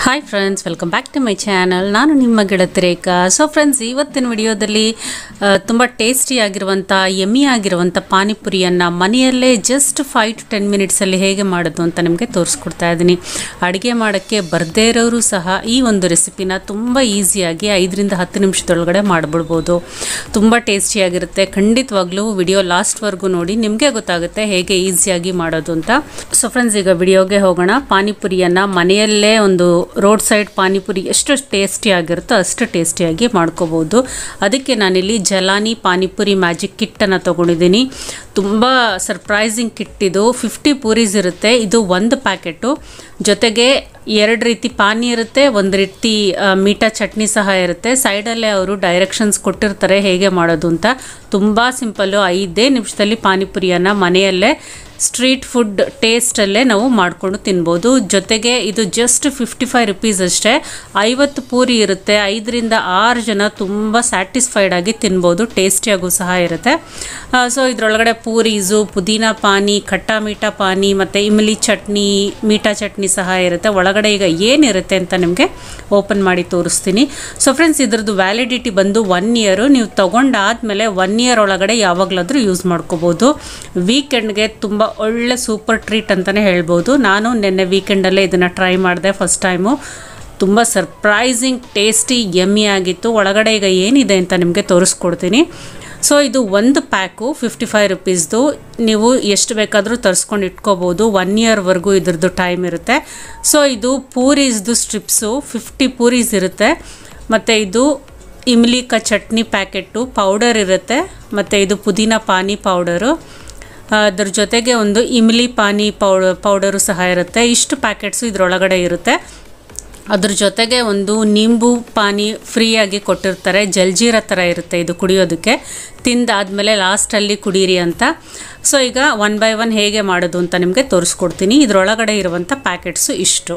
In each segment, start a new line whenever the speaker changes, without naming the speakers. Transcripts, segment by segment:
hi friends welcome back to my channel ನಾನು ನಿಮ್ಮ ಗೆಳತಿ ರೇಖಾ ಸೊ ಫ್ರೆಂಡ್ಸ್ ಇವತ್ತಿನ ವಿಡಿಯೋದಲ್ಲಿ ತುಂಬ ಟೇಸ್ಟಿ ಆಗಿರುವಂಥ ಯಮ್ಮಿ ಆಗಿರುವಂಥ ಪಾನಿಪುರಿಯನ್ನು ಮನೆಯಲ್ಲೇ ಜಸ್ಟ್ ಫೈವ್ ಟು ಟೆನ್ ಮಿನಿಟ್ಸಲ್ಲಿ ಹೇಗೆ ಮಾಡೋದು ಅಂತ ನಿಮಗೆ ತೋರಿಸ್ಕೊಡ್ತಾ ಇದ್ದೀನಿ ಅಡುಗೆ ಮಾಡೋಕ್ಕೆ ಬರದೇ ಇರೋರು ಸಹ ಈ ಒಂದು ರೆಸಿಪಿನ ತುಂಬ ಈಸಿಯಾಗಿ ಐದರಿಂದ ಹತ್ತು ನಿಮಿಷದೊಳಗಡೆ ಮಾಡಿಬಿಡ್ಬೋದು ತುಂಬ ಟೇಸ್ಟಿಯಾಗಿರುತ್ತೆ ಖಂಡಿತವಾಗ್ಲೂ ವಿಡಿಯೋ ಲಾಸ್ಟ್ವರೆಗೂ ನೋಡಿ ನಿಮಗೆ ಗೊತ್ತಾಗುತ್ತೆ ಹೇಗೆ ಈಸಿಯಾಗಿ ಮಾಡೋದು ಅಂತ ಸೊ ಫ್ರೆಂಡ್ಸ್ ಈಗ ವಿಡಿಯೋಗೆ ಹೋಗೋಣ ಪಾನಿಪುರಿಯನ್ನು ಮನೆಯಲ್ಲೇ ಒಂದು ರೋಡ್ ಸೈಡ್ ಪಾನಿಪುರಿ ಎಷ್ಟು ಟೇಸ್ಟಿ ಆಗಿರುತ್ತೋ ಅಷ್ಟು ಟೇಸ್ಟಿಯಾಗಿ ಮಾಡ್ಕೋಬೋದು ಅದಕ್ಕೆ ನಾನಿಲ್ಲಿ ಜಲಾನಿ ಪಾನಿಪುರಿ ಮ್ಯಾಜಿಕ್ ಕಿಟ್ಟನ್ನು ತೊಗೊಂಡಿದ್ದೀನಿ ತುಂಬ ಸರ್ಪ್ರೈಸಿಂಗ್ ಕಿಟ್ ಇದು ಫಿಫ್ಟಿ ಪೂರೀಸ್ ಇರುತ್ತೆ ಇದು ಒಂದು ಪ್ಯಾಕೆಟು ಜೊತೆಗೆ ಎರಡು ರೀತಿ ಪಾನಿ ಇರುತ್ತೆ ಒಂದು ರೀತಿ ಆ, ಮೀಠಾ ಚಟ್ನಿ ಸಹ ಇರುತ್ತೆ ಸೈಡಲ್ಲೇ ಅವರು ಡೈರೆಕ್ಷನ್ಸ್ ಕೊಟ್ಟಿರ್ತಾರೆ ಹೇಗೆ ಮಾಡೋದು ಅಂತ ತುಂಬ ಸಿಂಪಲ್ಲು ಐದೇ ನಿಮಿಷದಲ್ಲಿ ಪಾನಿಪುರಿಯನ್ನು ಮನೆಯಲ್ಲೇ ಸ್ಟ್ರೀಟ್ ಫುಡ್ ಟೇಸ್ಟಲ್ಲೇ ನಾವು ಮಾಡಿಕೊಂಡು ತಿನ್ಬೋದು ಜೊತೆಗೆ ಇದು ಜಸ್ಟ್ ಫಿಫ್ಟಿ ಫೈವ್ ರುಪೀಸ್ ಅಷ್ಟೇ ಐವತ್ತು ಪೂರಿ ಇರುತ್ತೆ ಐದರಿಂದ ಆರು ಜನ ತುಂಬ ಸ್ಯಾಟಿಸ್ಫೈಡ್ ಆಗಿ ತಿನ್ಬೋದು ಟೇಸ್ಟಿಯಾಗೂ ಸಹ ಇರುತ್ತೆ ಸೊ ಇದರೊಳಗಡೆ ಪೂರೀಸು ಪುದೀನ ಪಾನಿ ಖಟ್ಟ ಮೀಠಾ ಪಾನಿ ಮತ್ತು ಇಮ್ಲಿ ಚಟ್ನಿ ಮೀಠಾ ಚಟ್ನಿ ಸಹ ಇರುತ್ತೆ ಒಳಗಡೆ ಈಗ ಏನಿರುತ್ತೆ ಅಂತ ನಿಮಗೆ ಓಪನ್ ಮಾಡಿ ತೋರಿಸ್ತೀನಿ ಸೊ ಫ್ರೆಂಡ್ಸ್ ಇದ್ರದ್ದು ವ್ಯಾಲಿಡಿಟಿ ಬಂದು ಒನ್ ಇಯರು ನೀವು ತೊಗೊಂಡಾದ್ಮೇಲೆ ಒನ್ ಇಯರ್ ಒಳಗಡೆ ಯಾವಾಗಲಾದರೂ ಯೂಸ್ ಮಾಡ್ಕೋಬೋದು ವೀಕೆಂಡ್ಗೆ ತುಂಬ ಒಳ್ಳೆ ಸೂಪರ್ ಟ್ರೀಟ್ ಅಂತಲೇ ಹೇಳ್ಬೋದು ನಾನು ನಿನ್ನೆ ವೀಕೆಂಡಲ್ಲೇ ಇದನ್ನು ಟ್ರೈ ಮಾಡಿದೆ ಫಸ್ಟ್ ಟೈಮು ತುಂಬ ಸರ್ಪ್ರೈಸಿಂಗ್ ಟೇಸ್ಟಿ ಯಮ್ಮಿ ಆಗಿತ್ತು ಒಳಗಡೆ ಈಗ ಏನಿದೆ ಅಂತ ನಿಮಗೆ ತೋರಿಸ್ಕೊಡ್ತೀನಿ ಸೊ ಇದು ಒಂದು ಪ್ಯಾಕು ಫಿಫ್ಟಿ ಫೈವ್ ರುಪೀಸ್ದು ನೀವು ಎಷ್ಟು ಬೇಕಾದರೂ ತರಿಸ್ಕೊಂಡು ಇಟ್ಕೋಬೋದು ಒನ್ ಇಯರ್ವರೆಗೂ ಇದ್ರದ್ದು ಟೈಮ್ ಇರುತ್ತೆ ಸೊ ಇದು ಪೂರೀಸ್ದು ಸ್ಟ್ರಿಪ್ಸು ಫಿಫ್ಟಿ ಪೂರೀಸ್ ಇರುತ್ತೆ ಮತ್ತು ಇದು ಇಮ್ಲಿಕ ಚಟ್ನಿ ಪ್ಯಾಕೆಟು ಪೌಡರ್ ಇರುತ್ತೆ ಮತ್ತು ಇದು ಪುದೀನ ಪಾನಿ ಪೌಡರು ಅದ್ರ ಜೊತೆಗೆ ಒಂದು ಇಮ್ಲಿ ಪಾನಿ ಪೌಡ ಪೌಡರು ಸಹ ಇರುತ್ತೆ ಇಷ್ಟು ಪ್ಯಾಕೆಟ್ಸು ಇದರೊಳಗಡೆ ಇರುತ್ತೆ ಅದ್ರ ಜೊತೆಗೆ ಒಂದು ನಿಂಬು ಪಾನಿ ಫ್ರೀಯಾಗಿ ಕೊಟ್ಟಿರ್ತಾರೆ ಜಲ್ಜೀರ ಥರ ಇರುತ್ತೆ ಇದು ಕುಡಿಯೋದಕ್ಕೆ ತಿಂದಾದ್ಮೇಲೆ ಲಾಸ್ಟಲ್ಲಿ ಕುಡೀರಿ ಅಂತ ಸೊ ಈಗ ಒನ್ ಬೈ ಒನ್ ಹೇಗೆ ಮಾಡೋದು ಅಂತ ನಿಮಗೆ ತೋರಿಸ್ಕೊಡ್ತೀನಿ ಇದರೊಳಗಡೆ ಇರುವಂಥ ಪ್ಯಾಕೆಟ್ಸು ಇಷ್ಟು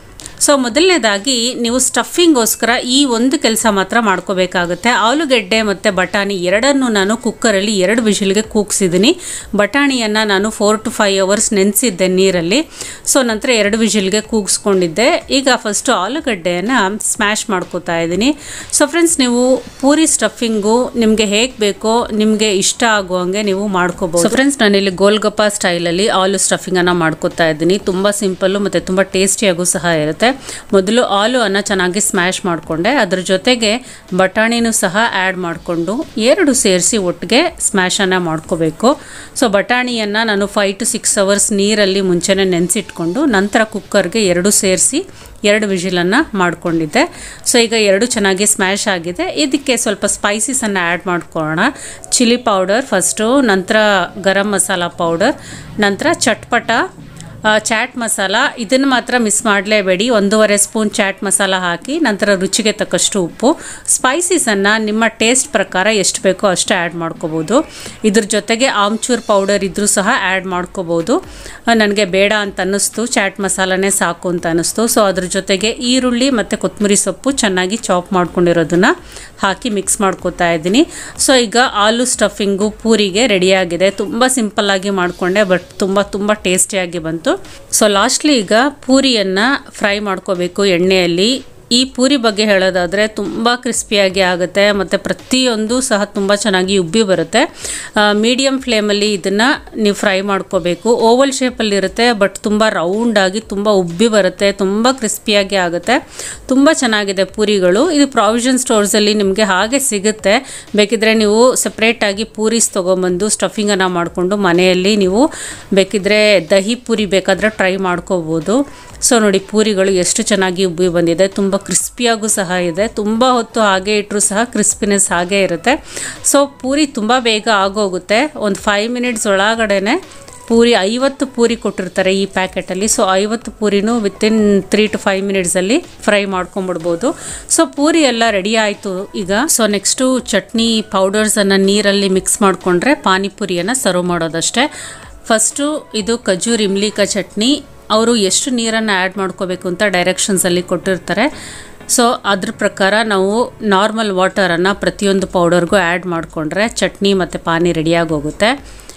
ಸೊ ಮೊದಲನೇದಾಗಿ ನೀವು ಸ್ಟಫಿಂಗೋಸ್ಕರ ಈ ಒಂದು ಕೆಲಸ ಮಾತ್ರ ಮಾಡ್ಕೋಬೇಕಾಗುತ್ತೆ ಆಲೂಗೆಡ್ಡೆ ಮತ್ತು ಬಟಾಣಿ ಎರಡನ್ನೂ ನಾನು ಕುಕ್ಕರಲ್ಲಿ ಎರಡು ವಿಷಿಲ್ಗೆ ಕೂಗ್ಸಿದ್ದೀನಿ ಬಟಾಣಿಯನ್ನು ನಾನು ಫೋರ್ ಟು ಫೈವ್ ಅವರ್ಸ್ ನೆನೆಸಿದ್ದೆ ನೀರಲ್ಲಿ ಸೊ ನಂತರ ಎರಡು ವಿಷಿಲ್ಗೆ ಕೂಗಿಸ್ಕೊಂಡಿದ್ದೆ ಈಗ ಫಸ್ಟು ಆಲೂಗಡ್ಡೆಯನ್ನು ಸ್ಮ್ಯಾಶ್ ಮಾಡ್ಕೋತಾ ಇದ್ದೀನಿ ಸೊ ಫ್ರೆಂಡ್ಸ್ ನೀವು ಪೂರಿ ಸ್ಟಫಿಂಗು ನಿಮಗೆ ಹೇಗೆ ಬೇಕೋ ನಿಮಗೆ ಇಷ್ಟ ಆಗುವಂಗೆ ನೀವು ಮಾಡ್ಕೋಬೋದು ಸೊ ಫ್ರೆಂಡ್ಸ್ ನಾನಿಲ್ಲಿ ಗೋಲ್ಗಪ್ಪ ಸ್ಟೈಲಲ್ಲಿ ಆಲು ಸ್ಟಫಿಂಗನ್ನು ಮಾಡ್ಕೋತಾ ಇದ್ದೀನಿ ತುಂಬ ಸಿಂಪಲ್ಲು ಮತ್ತು ತುಂಬ ಟೇಸ್ಟಿಯಾಗೂ ಸಹ ಇರುತ್ತೆ ಮೊದಲು ಆಲು ಅನ್ನ ಚೆನ್ನಾಗಿ ಸ್ಮ್ಯಾಶ್ ಮಾಡಿಕೊಂಡೆ ಅದ್ರ ಜೊತೆಗೆ ಬಟಾಣಿನೂ ಸಹ ಆ್ಯಡ್ ಮಾಡಿಕೊಂಡು ಎರಡು ಸೇರಿಸಿ ಒಟ್ಟಿಗೆ ಸ್ಮ್ಯಾಶನ್ನು ಮಾಡ್ಕೋಬೇಕು ಸೊ ಬಟಾಣಿಯನ್ನು ನಾನು ಫೈವ್ ಟು ಸಿಕ್ಸ್ ಅವರ್ಸ್ ನೀರಲ್ಲಿ ಮುಂಚೆನೇ ನೆನೆಸಿಟ್ಕೊಂಡು ನಂತರ ಕುಕ್ಕರ್ಗೆ ಎರಡು ಸೇರಿಸಿ ಎರಡು ವಿಜಿಲನ್ನು ಮಾಡ್ಕೊಂಡಿದ್ದೆ ಸೊ ಈಗ ಎರಡು ಚೆನ್ನಾಗಿ ಸ್ಮ್ಯಾಶ್ ಆಗಿದೆ ಇದಕ್ಕೆ ಸ್ವಲ್ಪ ಸ್ಪೈಸಸನ್ನು ಆ್ಯಡ್ ಮಾಡ್ಕೊಳ್ಳೋಣ ಚಿಲ್ಲಿ ಪೌಡರ್ ಫಸ್ಟು ನಂತರ ಗರಂ ಮಸಾಲ ಪೌಡರ್ ನಂತರ ಚಟ್ಪಟ ಆ, ಚಾಟ್ ಮಸಾಲ ಇದನ್ನು ಮಾತ್ರ ಮಿಸ್ ಮಾಡಲೇಬೇಡಿ ಒಂದೂವರೆ ಸ್ಪೂನ್ ಚಾಟ್ ಮಸಾಲ ಹಾಕಿ ನಂತರ ರುಚಿಗೆ ತಕ್ಕಷ್ಟು ಉಪ್ಪು ಸ್ಪೈಸಸನ್ನು ನಿಮ್ಮ ಟೇಸ್ಟ್ ಪ್ರಕಾರ ಎಷ್ಟು ಬೇಕೋ ಅಷ್ಟು ಆ್ಯಡ್ ಮಾಡ್ಕೋಬೋದು ಇದ್ರ ಜೊತೆಗೆ ಆಮ್ಚೂರ್ ಪೌಡರ್ ಇದ್ರೂ ಸಹ ಆ್ಯಡ್ ಮಾಡ್ಕೋಬೋದು ನನಗೆ ಬೇಡ ಅಂತ ಅನ್ನಿಸ್ತು ಚಾಟ್ ಮಸಾಲನೇ ಸಾಕು ಅಂತ ಅನ್ನಿಸ್ತು ಸೊ ಅದ್ರ ಜೊತೆಗೆ ಈರುಳ್ಳಿ ಮತ್ತು ಕೊತ್ತಂಬರಿ ಸೊಪ್ಪು ಚೆನ್ನಾಗಿ ಚಾಪ್ ಮಾಡ್ಕೊಂಡಿರೋದನ್ನ ಹಾಕಿ ಮಿಕ್ಸ್ ಮಾಡ್ಕೋತಾ ಇದ್ದೀನಿ ಸೊ ಈಗ ಆಲೂ ಸ್ಟಫಿಂಗು ಪೂರಿಗೆ ರೆಡಿಯಾಗಿದೆ ತುಂಬ ಸಿಂಪಲ್ಲಾಗಿ ಮಾಡಿಕೊಂಡೆ ಬಟ್ ತುಂಬ ತುಂಬ ಟೇಸ್ಟಿಯಾಗಿ ಬಂತು ಸೊ ಲಾಸ್ಟ್ಲಿ ಈಗ ಪೂರಿಯನ್ನು ಫ್ರೈ ಮಾಡ್ಕೋಬೇಕು ಎಣ್ಣೆಯಲ್ಲಿ ಈ ಪೂರಿ ಬಗ್ಗೆ ಹೇಳೋದಾದರೆ ತುಂಬ ಕ್ರಿಸ್ಪಿಯಾಗಿ ಆಗುತ್ತೆ ಮತ್ತು ಪ್ರತಿಯೊಂದು ಸಹ ತುಂಬ ಚೆನ್ನಾಗಿ ಉಬ್ಬಿ ಬರುತ್ತೆ ಮೀಡಿಯಮ್ ಫ್ಲೇಮಲ್ಲಿ ಇದನ್ನು ನೀವು ಫ್ರೈ ಮಾಡ್ಕೋಬೇಕು ಓವಲ್ ಶೇಪಲ್ಲಿರುತ್ತೆ ಬಟ್ ತುಂಬ ರೌಂಡಾಗಿ ತುಂಬ ಉಬ್ಬಿ ಬರುತ್ತೆ ತುಂಬ ಕ್ರಿಸ್ಪಿಯಾಗಿ ಆಗುತ್ತೆ ತುಂಬ ಚೆನ್ನಾಗಿದೆ ಪೂರಿಗಳು ಇದು ಪ್ರಾವಿಷನ್ ಸ್ಟೋರ್ಸಲ್ಲಿ ನಿಮಗೆ ಹಾಗೆ ಸಿಗುತ್ತೆ ಬೇಕಿದ್ರೆ ನೀವು ಸಪ್ರೇಟಾಗಿ ಪೂರೀಸ್ ತೊಗೊಂಬಂದು ಸ್ಟಫಿಂಗನ್ನು ಮಾಡಿಕೊಂಡು ಮನೆಯಲ್ಲಿ ನೀವು ಬೇಕಿದ್ರೆ ದಹಿ ಪೂರಿ ಬೇಕಾದರೆ ಟ್ರೈ ಮಾಡ್ಕೋಬೋದು ಸೊ ನೋಡಿ ಪೂರಿಗಳು ಎಷ್ಟು ಚೆನ್ನಾಗಿ ಉಬ್ಬಿ ಬಂದಿದೆ ತುಂಬ ಕ್ರಿಸ್ಪಿಯಾಗೂ ಸಹ ಇದೆ ತುಂಬ ಹೊತ್ತು ಹಾಗೆ ಇಟ್ಟರೂ ಸಹ ಕ್ರಿಸ್ಪಿನೆಸ್ ಹಾಗೇ ಇರುತ್ತೆ ಸೊ ಪೂರಿ ತುಂಬ ಬೇಗ ಆಗೋಗುತ್ತೆ ಒಂದು ಫೈವ್ ಮಿನಿಟ್ಸ್ ಒಳಗಡೆ ಪೂರಿ ಐವತ್ತು ಪೂರಿ ಕೊಟ್ಟಿರ್ತಾರೆ ಈ ಪ್ಯಾಕೆಟಲ್ಲಿ ಸೊ ಐವತ್ತು ಪೂರಿನೂ ವಿತಿನ್ ತ್ರೀ ಟು ಫೈವ್ ಮಿನಿಟ್ಸಲ್ಲಿ ಫ್ರೈ ಮಾಡ್ಕೊಂಬಿಡ್ಬೋದು ಸೊ ಪೂರಿ ಎಲ್ಲ ರೆಡಿ ಆಯಿತು ಈಗ ಸೊ ನೆಕ್ಸ್ಟು ಚಟ್ನಿ ಪೌಡರ್ಸನ್ನು ನೀರಲ್ಲಿ ಮಿಕ್ಸ್ ಮಾಡಿಕೊಂಡ್ರೆ ಪಾನಿಪುರಿಯನ್ನು ಸರ್ವ್ ಮಾಡೋದಷ್ಟೇ ಫಸ್ಟು ಇದು ಖಜೂರ್ ಇಮ್ಲಿಕ ಚಟ್ನಿ ಅವರು ಎಷ್ಟು ನೀರನ್ನು ಆ್ಯಡ್ ಮಾಡ್ಕೋಬೇಕು ಅಂತ ಡೈರೆಕ್ಷನ್ಸಲ್ಲಿ ಕೊಟ್ಟಿರ್ತಾರೆ ಸೊ ಅದ್ರ ಪ್ರಕಾರ ನಾವು ನಾರ್ಮಲ್ ವಾಟರನ್ನು ಪ್ರತಿಯೊಂದು ಪೌಡರ್ಗೂ ಆ್ಯಡ್ ಮಾಡಿಕೊಂಡ್ರೆ ಚಟ್ನಿ ಮತ್ತು ಪಾನಿ ರೆಡಿಯಾಗಿ ಹೋಗುತ್ತೆ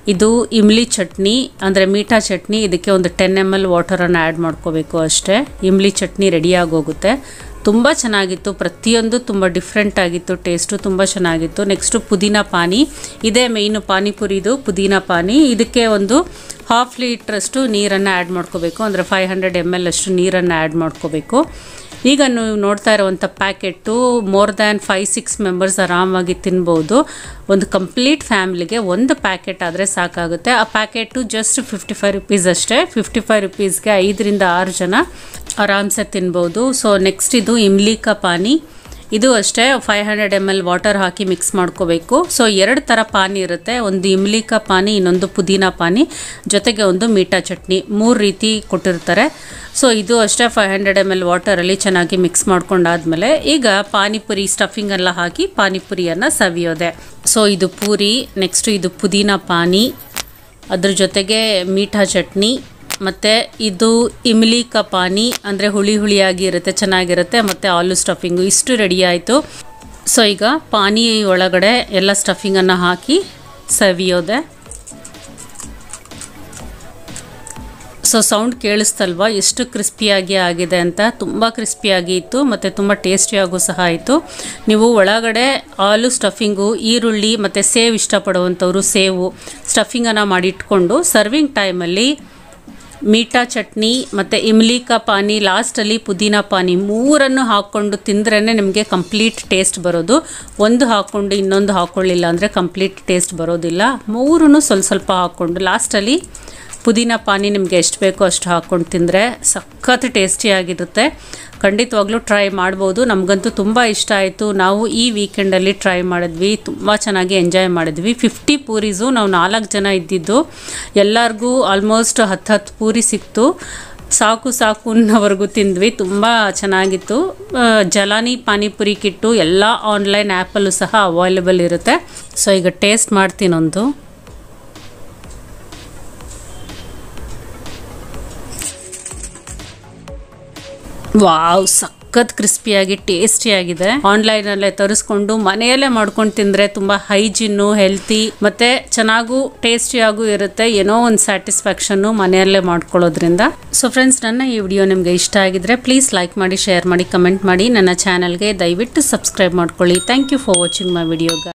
ಇದು ಇಮ್ಲಿ ಚಟ್ನಿ ಅಂದರೆ ಮೀಠಾ ಚಟ್ನಿ ಇದಕ್ಕೆ ಒಂದು ಟೆನ್ ಎಮ್ ಎಲ್ ವಾಟರನ್ನು ಆ್ಯಡ್ ಮಾಡ್ಕೋಬೇಕು ಅಷ್ಟೇ ಇಮ್ಲಿ ಚಟ್ನಿ ರೆಡಿಯಾಗಿ ಹೋಗುತ್ತೆ ತುಂಬ ಚೆನ್ನಾಗಿತ್ತು ಪ್ರತಿಯೊಂದು ತುಂಬ ಡಿಫ್ರೆಂಟ್ ಆಗಿತ್ತು ಟೇಸ್ಟು ತುಂಬ ಚೆನ್ನಾಗಿತ್ತು ನೆಕ್ಸ್ಟು ಪುದೀನ ಪಾನಿ ಇದೇ ಮೇಯ್ನು ಪಾನಿಪುರಿದು ಪುದೀನ ಪಾನಿ ಇದಕ್ಕೆ ಒಂದು ಹಾಫ್ ಲೀಟ್ರಷ್ಟು ನೀರನ್ನು ಆ್ಯಡ್ ಮಾಡ್ಕೋಬೇಕು ಅಂದರೆ ಫೈವ್ ಹಂಡ್ರೆಡ್ ಎಮ್ ಎಲ್ ಅಷ್ಟು ನೀರನ್ನು ಆ್ಯಡ್ ಮಾಡ್ಕೋಬೇಕು ಈಗ ನೀವು ನೋಡ್ತಾ ಇರುವಂಥ packet more than five six members ಆರಾಮಾಗಿ ತಿನ್ಬೋದು ಒಂದು ಕಂಪ್ಲೀಟ್ ಫ್ಯಾಮ್ಲಿಗೆ ಒಂದು ಪ್ಯಾಕೆಟ್ ಆದರೆ ಸಾಕಾಗುತ್ತೆ ಆ packet just fifty five rupees ಅಷ್ಟೇ ಫಿಫ್ಟಿ ಫೈವ್ ರುಪೀಸ್ಗೆ ಐದರಿಂದ ಆರು ಜನ ಆರಾಮ್ಸೆ ತಿನ್ಬೋದು ಸೊ ನೆಕ್ಸ್ಟ್ ಇದು ಇಮ್ಲಿಕಾ ಪಾನಿ ಇದು ಅಷ್ಟೇ five hundred M L water ಹಾಕಿ ಮಿಕ್ಸ್ ಮಾಡ್ಕೋಬೇಕು ಸೊ ಎರಡು ಥರ ಪಾನಿ ಇರುತ್ತೆ ಒಂದು ಇಮ್ಲಿಕಾ ಪಾನಿ ಇನ್ನೊಂದು ಪುದೀನ ಪಾನಿ ಜೊತೆಗೆ ಒಂದು ಮೀಠಾ ಚಟ್ನಿ ಮೂರು ರೀತಿ ಕೊಟ್ಟಿರ್ತಾರೆ ಸೊ ಇದು ಅಷ್ಟೇ ಫೈವ್ ಹಂಡ್ರೆಡ್ ಎಮ್ ಎಲ್ ವಾಟರಲ್ಲಿ ಚೆನ್ನಾಗಿ ಮಿಕ್ಸ್ ಮಾಡ್ಕೊಂಡಾದ್ಮೇಲೆ ಈಗ ಪಾನಿಪುರಿ ಸ್ಟಫಿಂಗ್ ಎಲ್ಲ ಹಾಕಿ ಪಾನಿಪುರಿಯನ್ನು ಸವಿಯೋದೆ ಸೊ ಇದು ಪೂರಿ ನೆಕ್ಸ್ಟು ಇದು ಪುದೀನ ಪಾನಿ ಅದ್ರ ಜೊತೆಗೆ ಮೀಠಾ ಚಟ್ನಿ ಮತ್ತು ಇದು ಇಮ್ಲಿ ಕಾ ಪಾನಿ ಅಂದರೆ ಹುಳಿ ಹುಳಿಯಾಗಿ ಇರುತ್ತೆ ಚೆನ್ನಾಗಿರುತ್ತೆ ಮತ್ತು ಆಲೂ ಸ್ಟಫಿಂಗು ಇಷ್ಟು ರೆಡಿ ಆಯಿತು ಸೊ ಈಗ ಪಾನಿ ಒಳಗಡೆ ಎಲ್ಲ ಸ್ಟಫಿಂಗನ್ನು ಹಾಕಿ ಸವಿಯೋದೆ ಸೊ ಸೌಂಡ್ ಕೇಳಿಸ್ತಲ್ವಾ ಎಷ್ಟು ಕ್ರಿಸ್ಪಿಯಾಗಿ ಆಗಿದೆ ಅಂತ ತುಂಬ ಕ್ರಿಸ್ಪಿಯಾಗಿ ಇತ್ತು ಮತ್ತು ತುಂಬ ಟೇಸ್ಟಿಯಾಗೂ ಸಹ ಆಯಿತು ನೀವು ಒಳಗಡೆ ಆಲು ಸ್ಟಫಿಂಗು ಈರುಳ್ಳಿ ಮತ್ತು ಸೇವ್ ಇಷ್ಟಪಡುವಂಥವ್ರು ಸೇವು ಸ್ಟಫಿಂಗನ್ನು ಮಾಡಿಟ್ಕೊಂಡು ಸರ್ವಿಂಗ್ ಟೈಮಲ್ಲಿ ಮೀಠಾ ಚಟ್ನಿ ಮತ್ತು ಇಮ್ಲಿಕಾ ಪಾನಿ ಲಾಸ್ಟಲ್ಲಿ ಪುದೀನ ಪಾನಿ ಮೂರನ್ನು ಹಾಕ್ಕೊಂಡು ತಿಂದ್ರೇ ನಿಮಗೆ ಕಂಪ್ಲೀಟ್ ಟೇಸ್ಟ್ ಬರೋದು ಒಂದು ಹಾಕ್ಕೊಂಡು ಇನ್ನೊಂದು ಹಾಕ್ಕೊಳ್ಳಿಲ್ಲ ಅಂದರೆ ಕಂಪ್ಲೀಟ್ ಟೇಸ್ಟ್ ಬರೋದಿಲ್ಲ ಮೂರೂ ಸ್ವಲ್ಪ ಸ್ವಲ್ಪ ಹಾಕ್ಕೊಂಡು ಲಾಸ್ಟಲ್ಲಿ ಪುದೀನ ಪಾನಿ ನಿಮಗೆ ಎಷ್ಟು ಬೇಕೋ ಅಷ್ಟು ಹಾಕ್ಕೊಂಡು ತಿಂದರೆ ಸಖತ್ ಟೇಸ್ಟಿಯಾಗಿರುತ್ತೆ ಖಂಡಿತವಾಗ್ಲೂ ಟ್ರೈ ಮಾಡ್ಬೋದು ನಮಗಂತೂ ತುಂಬ ಇಷ್ಟ ಆಯಿತು ನಾವು ಈ ವೀಕೆಂಡಲ್ಲಿ ಟ್ರೈ ಮಾಡಿದ್ವಿ ತುಂಬ ಚೆನ್ನಾಗಿ ಎಂಜಾಯ್ ಮಾಡಿದ್ವಿ ಫಿಫ್ಟಿ ಪೂರೀಸು ನಾವು ನಾಲ್ಕು ಜನ ಇದ್ದಿದ್ದು ಎಲ್ಲರಿಗೂ ಆಲ್ಮೋಸ್ಟ್ ಹತ್ತು ಹತ್ತು ಪೂರಿ ಸಿಕ್ತು ಸಾಕು ಸಾಕು ಅನ್ನೋವರೆಗೂ ತಿಂದ್ವಿ ತುಂಬ ಚೆನ್ನಾಗಿತ್ತು ಆ, ಜಲಾನಿ ಪಾನಿಪುರಿ ಕಿಟ್ಟು ಎಲ್ಲ ಆನ್ಲೈನ್ ಆ್ಯಪಲ್ಲೂ ಸಹ ಅವೈಲೇಬಲ್ ಇರುತ್ತೆ ಸೊ ಈಗ ಟೇಸ್ಟ್ ಮಾಡ್ತೀನೊಂದು ವಾವ್ ಸಖತ್ ಕ್ರಿಸ್ಪಿಯಾಗಿ ಟೇಸ್ಟಿಯಾಗಿದೆ ಆನ್ಲೈನಲ್ಲೇ ತರಿಸ್ಕೊಂಡು ಮನೆಯಲ್ಲೇ ಮಾಡ್ಕೊಂಡು ತಿಂದರೆ ತುಂಬ ಹೈಜಿನ್ನು ಹೆಲ್ತಿ ಮತ್ತು ಚೆನ್ನಾಗೂ ಟೇಸ್ಟಿಯಾಗೂ ಇರುತ್ತೆ ಏನೋ ಒಂದು ಸ್ಯಾಟಿಸ್ಫ್ಯಾಕ್ಷನ್ನು ಮನೆಯಲ್ಲೇ ಮಾಡ್ಕೊಳ್ಳೋದ್ರಿಂದ ಸೊ ಫ್ರೆಂಡ್ಸ್ ನನ್ನ ಈ ವಿಡಿಯೋ ನಿಮಗೆ ಇಷ್ಟ ಆಗಿದ್ರೆ ಪ್ಲೀಸ್ ಲೈಕ್ ಮಾಡಿ ಶೇರ್ ಮಾಡಿ ಕಮೆಂಟ್ ಮಾಡಿ ನನ್ನ ಚಾನಲ್ಗೆ ದಯವಿಟ್ಟು ಸಬ್ಸ್ಕ್ರೈಬ್ ಮಾಡ್ಕೊಳ್ಳಿ thank you for watching my video